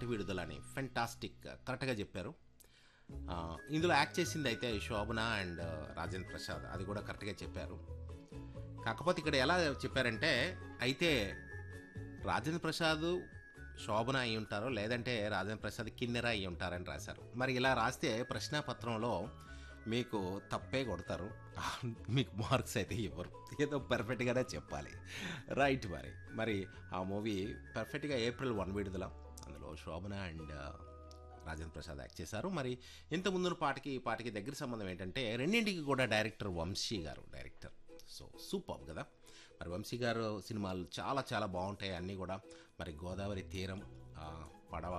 మొదటి విడుదల అని ఫెంటాస్టిక్ కరెక్ట్గా చెప్పారు ఆ, ఇందులో యాక్ట్ చేసింది అయితే శోభన అండ్ రాజేంద్ర ప్రసాద్ అది కూడా కరెక్ట్గా చెప్పారు కాకపోతే ఇక్కడ ఎలా చెప్పారంటే అయితే రాజేంద్ర ప్రసాద్ శోభన అయి ఉంటారో లేదంటే రాజేంద్ర ప్రసాద్ కిన్నెర అయి ఉంటారని రాశారు మరి ఇలా రాస్తే ప్రశ్నాపత్రంలో మీకు తప్పే కొడతారు మీకు మార్క్స్ అయితే ఇవ్వరు ఏదో పర్ఫెక్ట్గానే చెప్పాలి రైట్ మరి మరి ఆ మూవీ పర్ఫెక్ట్గా ఏప్రిల్ వన్ విడుదల అందులో శోభన అండ్ రాజేంద్ర ప్రసాద్ యాక్ట్ చేశారు మరి ఇంత ముందున్న పాటకి ఈ పాటకి దగ్గర సంబంధం ఏంటంటే రెండింటికి కూడా డైరెక్టర్ వంశీ గారు డైరెక్టర్ సో సూపర్ కదా మరి వంశీ గారు సినిమాలు చాలా చాలా బాగుంటాయి అన్నీ కూడా మరి గోదావరి తీరం ఆ, పడవ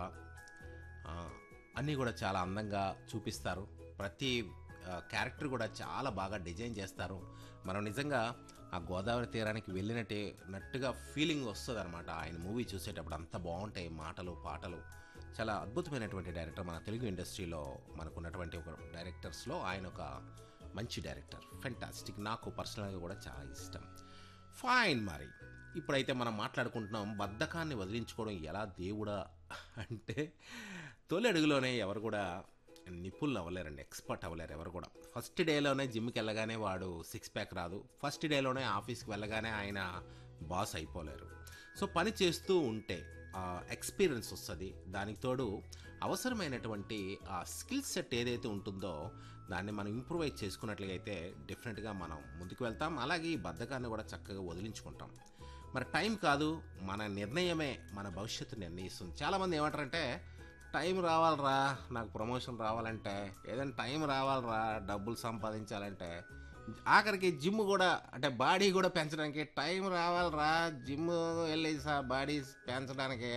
ఆ, అన్నీ కూడా చాలా అందంగా చూపిస్తారు ప్రతి ఆ, క్యారెక్టర్ కూడా చాలా బాగా డిజైన్ చేస్తారు మనం నిజంగా ఆ గోదావరి తీరానికి వెళ్ళినట్టే నట్టుగా ఫీలింగ్ వస్తుంది అనమాట ఆయన మూవీ చూసేటప్పుడు అంత బాగుంటాయి మాటలు పాటలు చాలా అద్భుతమైనటువంటి డైరెక్టర్ మన తెలుగు ఇండస్ట్రీలో మనకున్నటువంటి ఒక డైరెక్టర్స్లో ఆయన ఒక మంచి డైరెక్టర్ ఫెంటాస్టిక్ నాకు పర్సనల్గా కూడా చాలా ఇష్టం ఫైన్ మరి ఇప్పుడైతే మనం మాట్లాడుకుంటున్నాం బద్ధకాన్ని వదిలించుకోవడం ఎలా దేవుడా అంటే తొలి అడుగులోనే ఎవరు కూడా నిపుణులు అవ్వలేరండి ఎక్స్పర్ట్ అవ్వలేరు ఎవరు కూడా ఫస్ట్ డేలోనే జిమ్కి వెళ్ళగానే వాడు సిక్స్ ప్యాక్ రాదు ఫస్ట్ డేలోనే ఆఫీస్కి వెళ్ళగానే ఆయన బాస్ అయిపోలేరు సో పని చేస్తూ ఉంటే ఎక్స్పీరియన్స్ వస్తుంది దానికి తోడు అవసరమైనటువంటి ఆ స్కిల్ సెట్ ఏదైతే ఉంటుందో దాన్ని మనం ఇంప్రూవైజ్ చేసుకున్నట్లయితే డెఫినెట్గా మనం ముందుకు వెళ్తాం అలాగే ఈ బద్ధకాన్ని కూడా చక్కగా వదిలించుకుంటాం మరి టైం కాదు మన నిర్ణయమే మన భవిష్యత్తు నిర్ణయిస్తుంది చాలామంది ఏమంటారంటే టైం రావాలరా నాకు ప్రమోషన్ రావాలంటే ఏదైనా టైం రావాలరా డబ్బులు సంపాదించాలంటే ఆఖరికి జిమ్ కూడా అంటే బాడీ కూడా పెంచడానికి టైం రావాలరా జిమ్ వెళ్ళి బాడీ పెంచడానికి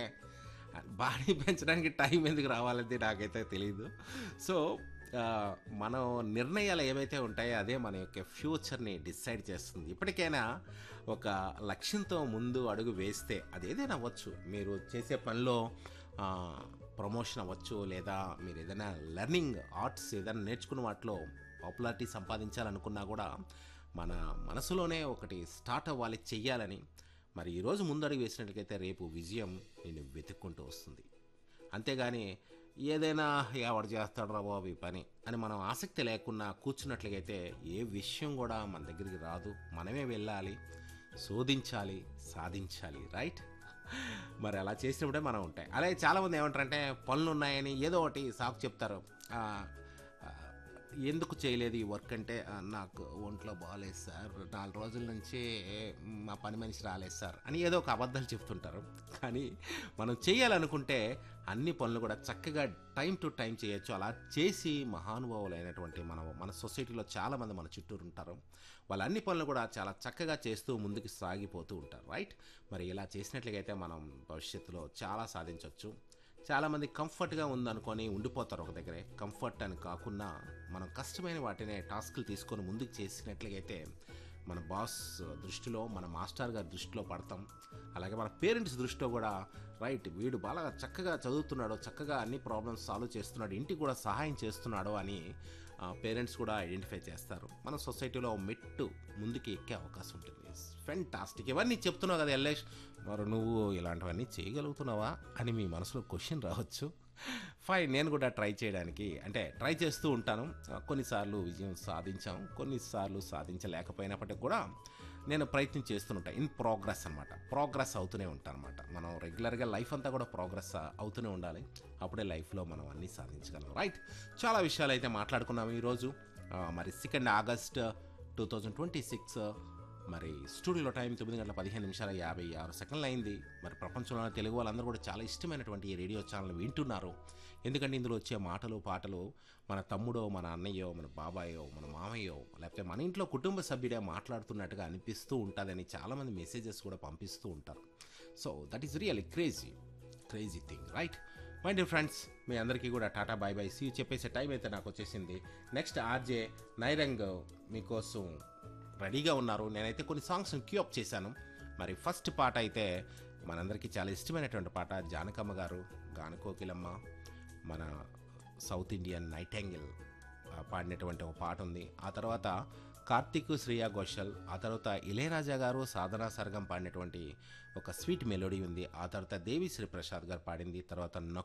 బాడీ పెంచడానికి టైం ఎందుకు రావాలంటే నాకైతే తెలియదు సో ఆ, మనం నిర్ణయాలు ఏవైతే ఉంటాయో అదే మన యొక్క ఫ్యూచర్ని డిసైడ్ చేస్తుంది ఇప్పటికైనా ఒక లక్ష్యంతో ముందు అడుగు వేస్తే అది ఏదైనా అవ్వచ్చు మీరు చేసే పనిలో ఆ, ప్రమోషన్ అవ్వచ్చు లేదా మీరు ఏదైనా లెర్నింగ్ ఆర్ట్స్ ఏదైనా నేర్చుకున్న వాటిలో పాపులారిటీ సంపాదించాలనుకున్నా కూడా మన మనసులోనే ఒకటి స్టార్ట్ అవ్వాలి చెయ్యాలని మరి ఈరోజు ముందడుగు వేసినట్లయితే రేపు విజయం నేను వెతుక్కుంటూ వస్తుంది అంతేగాని ఏదైనా ఎవడు చేస్తాడు రా బాబు ఈ పని అని మనం ఆసక్తి లేకుండా కూర్చున్నట్లయితే ఏ విషయం కూడా మన దగ్గరికి రాదు మనమే వెళ్ళాలి శోధించాలి సాధించాలి రైట్ మరి అలా చేసినప్పుడే మనం ఉంటాయి అలాగే చాలామంది ఏమంటారంటే పనులు ఉన్నాయని ఏదో ఒకటి సాకు చెప్తారు ఆ, ఆ, ఎందుకు చేయలేదు ఈ వర్క్ అంటే "ఆ, నాకు ఒంట్లో బాగాలేదు సార్ నాలుగు రోజుల నుంచి మా పని మనిషి రాలేదు సార్ అని ఏదో ఒక అబద్ధాలు చెప్తుంటారు కానీ మనం చేయాలనుకుంటే అన్ని పనులు కూడా చక్కగా టైం టు టైం చేయొచ్చు అలా చేసి మహానుభావులైనటువంటి మన మన సొసైటీలో చాలామంది మన చుట్టూరు ఉంటారు వాళ్ళ అన్ని పనులు కూడా చాలా చక్కగా చేస్తూ ముందుకు సాగిపోతూ ఉంటారు రైట్ మరి ఇలా చేసినట్లయితే మనం భవిష్యత్తులో చాలా సాధించవచ్చు చాలామంది కంఫర్ట్గా ఉందనుకొని ఉండిపోతారు ఒక దగ్గరే కంఫర్ట్ అని కాకుండా మనం కష్టమైన వాటినే టాస్క్లు తీసుకొని ముందుకు చేసినట్లయితే మన బాస్ దృష్టిలో మన మాస్టర్ గారి దృష్టిలో పడతాం అలాగే మన పేరెంట్స్ దృష్టిలో కూడా రైట్ వీడు బాగా చక్కగా చదువుతున్నాడు చక్కగా అన్ని ప్రాబ్లమ్స్ సాల్వ్ చేస్తున్నాడు ఇంటికి కూడా సహాయం చేస్తున్నాడు అని పేరెంట్స్ కూడా ఐడెంటిఫై చేస్తారు మన సొసైటీలో మెట్టు ముందుకు ఎక్కే అవకాశం ఉంటుంది ఫెంటాస్టిక్ ఇవన్నీ చెప్తున్నావు కదా ఎల్లేష్ మరి నువ్వు ఇలాంటివన్నీ చేయగలుగుతున్నావా అని మీ మనసులో క్వశ్చన్ రావచ్చు ఫైన్ నేను కూడా ట్రై చేయడానికి అంటే ట్రై చేస్తూ ఉంటాను కొన్నిసార్లు విజయం సాధించాం కొన్నిసార్లు సాధించలేకపోయినప్పటికీ కూడా నేను ప్రయత్నం చేస్తుంటాను ఇన్ ప్రోగ్రెస్ అనమాట ప్రోగ్రెస్ అవుతూనే ఉంటాను అనమాట మనం రెగ్యులర్గా లైఫ్ అంతా కూడా ప్రోగ్రెస్ అవుతూనే ఉండాలి అప్పుడే లైఫ్లో మనం అన్నీ సాధించగలం రైట్ చాలా విషయాలు అయితే మాట్లాడుకున్నాము ఈరోజు ఆ, మరి second August two thousand twenty six మరి స్టూడియోలో టైం తొమ్మిది గంటల పదిహేను నిమిషాల యాభై ఆరు సెకండ్లు అయింది మరి ప్రపంచంలో తెలుగు వాళ్ళందరూ కూడా చాలా ఇష్టమైనటువంటి ఈ రేడియో ఛానల్ వింటున్నారు ఎందుకంటే ఇందులో వచ్చే మాటలు పాటలు మన తమ్ముడో మన అన్నయ్యో మన బాబాయో మన మామయ్యో లేకపోతే మన ఇంట్లో కుటుంబ సభ్యుడే మాట్లాడుతున్నట్టుగా అనిపిస్తూ ఉంటుందని చాలామంది మెసేజెస్ కూడా పంపిస్తూ ఉంటారు so that is really crazy crazy thing right my dear friends మీ అందరికీ కూడా టాటా బాయ్ బాయ్ సీ చెప్పేసే టైం అయితే నాకు వచ్చేసింది నెక్స్ట్ ఆర్జే నైరంగ్ మీకోసం రెడీగా ఉన్నారు నేనైతే కొన్ని సాంగ్స్ క్యూ అప్ చేశాను మరి ఫస్ట్ పాట అయితే మనందరికీ చాలా ఇష్టమైనటువంటి పాట జానకమ్మ గారు గానకోకిలమ్మ మన సౌత్ ఇండియన్ నైట్ యాంగిల్ పాడినటువంటి ఒక పాట ఉంది ఆ తర్వాత కార్తీక్ శ్రేయా ఘోషల్ ఆ తర్వాత ఇళయరాజా గారు సాధనా సర్గం పాడినటువంటి ఒక స్వీట్ మెలోడీ ఉంది ఆ తర్వాత దేవి శ్రీ ప్రసాద్ గారు పాడింది తర్వాత